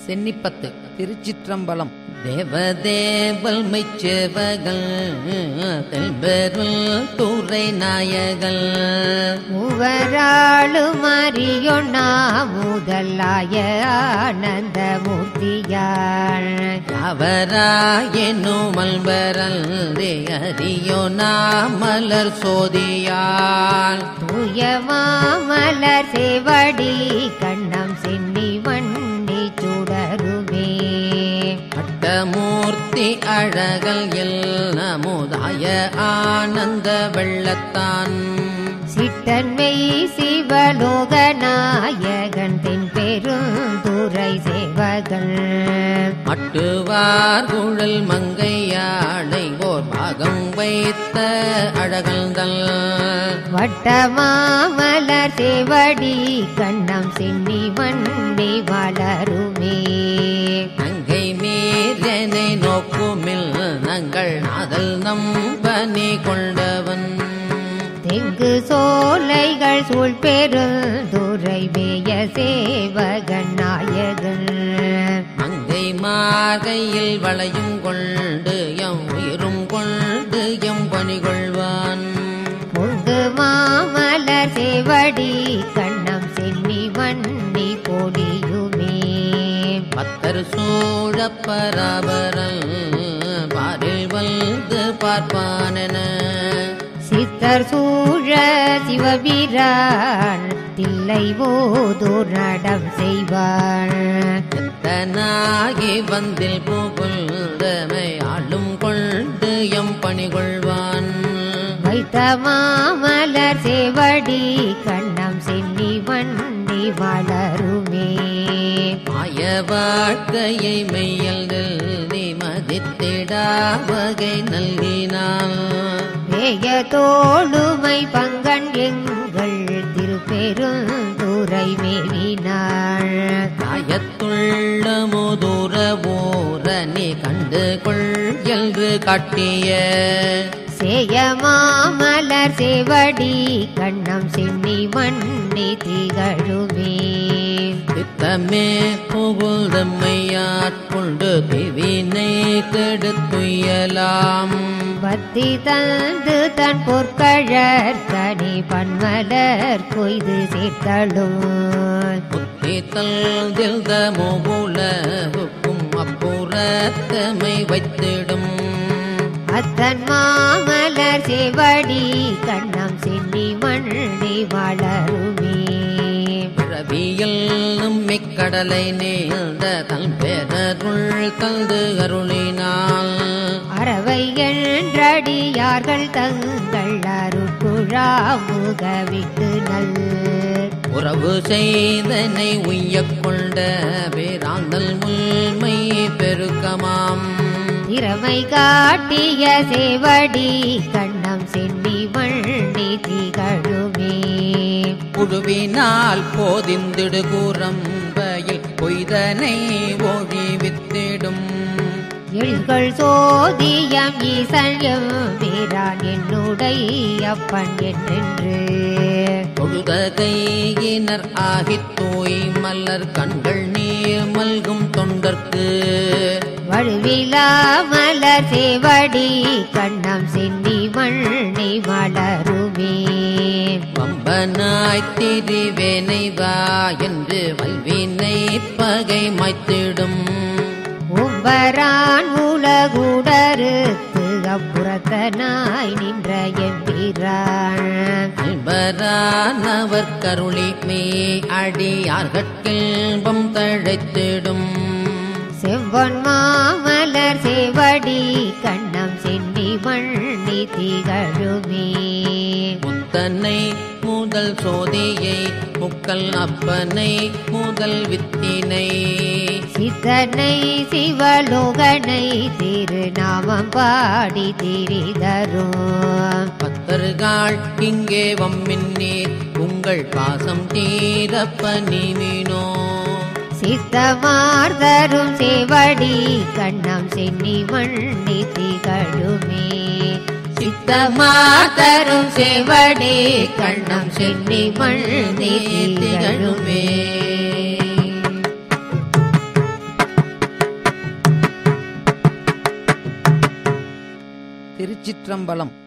சென்னிப்பத்து திருச்சிற்றம்பலம் தேவதேவல் மெச்சேவகள் தெல்பெருள் துறை நாயகள் மூவராளும் அறியொண்ணா முதலாய ஆனந்த மூர்த்தியாள் யாவராயெனும் மல்பரல் அறியோ நாமலர் சோதியாள் தூயமாமலர் சேவடி கண்ணம் சென்னி வண்ணி சுடருமே அட்டமூர்த்தி அழகல் எல்லமுதாய ஆனந்த வெள்ளத்தான் சிட்டன்மை சிவலோக நாயகன் தென் பெருந்துரை சேவகள் மட்டுவார் குழல் மங்கையாளை ஓர் பாகம் வைத்த அழகல்தல் வட்டமாமலர் சேவடி கண்ணம் சென்னி வண்ணி வளருமே நங்கை மீறனை நோக்குமில் நங்கள் நாதல் நம்பனி கொண்டவன் தெங்கு சோலைகள் சூழ் பெருந்துரை மேய சேவகன் நாயகன் மங்கை மார்கையில் வளையும் கொண்டு எம் உயிரும் கொண்டு எம் பணி கொள்வான் பொங்கு மாமலர் சேவடி கண்ணம் சென்னி வண்ணி பொடியுமே பத்தர் சூழ பராபரல் பாரில் வந்து பார்ப்பானென சித்தர் சூழ சிவபிரான் தில்லை போதோர் நடம் செய்வாள் எத்தனாகி வந்தில் புகழ்ந்தமை ஆளும் கொண்டு எம் பணி கொள்வான் வைத்த மாமலர் சேவடி கண்ணம் சென்னி வண்டி வளருமே மாய வாழ்க்கையை மெய்யல் நீ மதித்திடா வகை நல்கினான் வேய தோளுமை பங்கன் எங்கள் திருப்பெருந்துரை மேவினாள் காயத்துள்ள முதுர ஓர நீ கண்டு கொள் என்று காட்டிய சேய மாமலர் சேவடி கண்ணம் சென்னி மண்ணி திகழுமே சித்தமே புகுதம்மையாட்கொண்டு திவினை கெடுத்துயலாம் பத்தி தந்து தன் பொற்கழற் கனி பன்மலர் கொய்து சேர்த்தளும் புத்தி தல்தில்த முகுலவுக்கும் அப்புறத்தமை வைத்திடும் அத்தன் மாமலர் சேவடி கண்ணம் சென்னி மண்ணி வளருமே பிறவியில் நம்மிக்கடலை நேர்ந்த தன் பேரருள் தந்து அருளினால் அறவை என்றடியார்கள் தங்கள் அருட்குழா முகவிட்டு நல் உறவு செய்தனை உய்யக் கொண்ட பேராந்தல் உண்மை பெருக்கமாம் திறமை காட்டிய சேவடி கண்ணம் சென்னி வண்ணி திகழுமே புழுவினால் போதிந்திடு கூறம்பையில் பொய்தனை ஒழிவித்திடும் எழ்கள் சோதியம் ஈசன் எம்பிரான் என்னுடைய அப்பன் என்றென்று தொழுத கையினர் ஆகித் தூய் மலர் கண்கள் நீர் மல்கும் தொண்டர்க்கு வழுவிலா மலர் சேவடி கண்ணம் சென்னி மண்ணி மலருமே வம்பனாய் திரிவேனை வா என்று வல்வினை பகை மாய்த்திடும் உம்பரான் உலகுடறுத்து அப்புறத்தனாய் நின்ற எம்பிரான் அன்பரானவர் கருளி மே அடியார்கட்கில்பம் தழைத்திடும் செவ்வொன் மாமலர் சேவடி கண்ணம் சென்னி மண்ணி திகழுமே முத்தனை முதல் சோதியை முக்கல் அப்பனை முதல் வித்தினை சித்தனை சிவலோகனை திருநாமம் பாடி திரிதரும் பத்தர்கள் இங்கே வம்மின்னே உங்கள் பாசம் தீரப்ப நீவினோ சித்தமார்தரும் சேவடி கண்ணம் சென்னி மண்ணி திகழுமே சித்தமார்தரும் சேவடி கண்ணம் சென்னி மண்ணி திகழுமே திருச்சிற்றம்பலம்